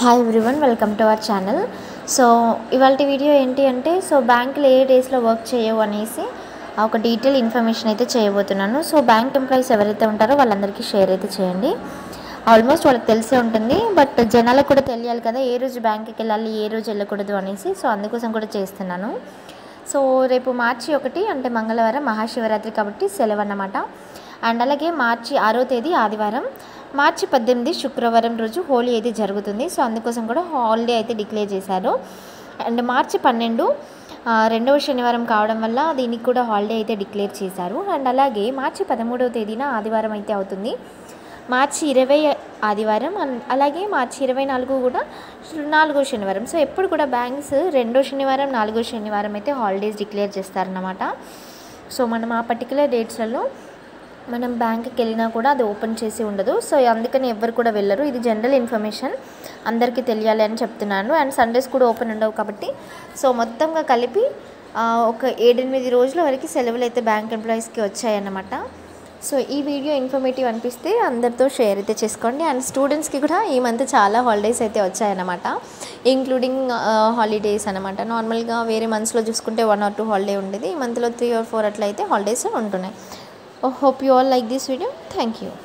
hi everyone welcome to our channel so ఇవాళ video ఏంటి అంటే సో బ్యాంకులు ఏ డేస్లో వర్క్ చేయవు అనేసి ఒక డీటెయిల్ ఇన్ఫర్మేషన్ అయితే చేయబోతున్నాను సో బ్యాంక్ ఎంప్లాయీస్ ఎవరైతే ఉంటారో వాళ్ళందరికీ షేర్ అయితే చేయండి ఆల్మోస్ట్ వాళ్ళకి తెలిసే ఉంటుంది బట్ జనాలకు కూడా తెలియాలి కదా ఏ రోజు బ్యాంక్కి వెళ్ళాలి ఏ రోజు వెళ్ళకూడదు అనేసి సో అందుకోసం కూడా చేస్తున్నాను సో రేపు మార్చి ఒకటి అంటే మంగళవారం మహాశివరాత్రి కాబట్టి సెలవు అన్నమాట అండ్ అలాగే మార్చి ఆరో తేదీ ఆదివారం మార్చి పద్దెనిమిది శుక్రవారం రోజు హోలీ అయితే జరుగుతుంది సో అందుకోసం కూడా హాలిడే అయితే డిక్లేర్ చేశారు అండ్ మార్చి పన్నెండు ఆ, రెండవ శనివారం కావడం వల్ల దీనికి కూడా హాలిడే అయితే డిక్లేర్ చేశారు అండ్ అలాగే మార్చి పదమూడవ తేదీన ఆదివారం అయితే అవుతుంది మార్చి ఇరవై ఆదివారం అన్- అలాగే మార్చి ఇరవై నాలుగు కూడా నాలుగో శనివారం సో ఎప్పుడు కూడా బ్యాంక్స్ రెండో శనివారం నాలుగో శనివారం అయితే హాలిడేస్ డిక్లేర్ చేస్తారన్నమాట సో మనం ఆ పర్టికులర్ డేట్స్లలో మనం బ్యాంక్కి వెళ్ళినా కూడా అది ఓపెన్ చేసి ఉండదు సో అందుకని ఎవ్వరు కూడా వెళ్ళరు ఇది జనరల్ ఇన్ఫర్మేషన్ అందరికీ తెలియాలి అని చెప్తున్నాను అండ్ సండేస్ కూడా ఓపెన్ ఉండవు కాబట్టి సో మొత్తంగా కలిపి ఆ, ఒక ఏడెనిమిది రోజుల వరకు సెలవులు అయితే బ్యాంక్ ఎంప్లాయీస్కి వచ్చాయన్నమాట సో ఈ వీడియో ఇన్ఫర్మేటివ్ అనిపిస్తే అందరితో షేర్ అయితే చేసుకోండి అండ్ స్టూడెంట్స్కి కూడా ఈ మంత్ చాలా హాలిడేస్ అయితే వచ్చాయన్నమాట ఇంక్లూడింగ్ హాలిడేస్ అనమాట నార్మల్గా వేరే మంత్స్లో చూసుకుంటే వన్ ఆర్ టూ హాలిడే ఉండేది ఈ మంత్లో త్రీ ఆర్ ఫోర్ అట్లా అయితే హాలిడేస్ ఉంటున్నాయి hope you all like this video thank you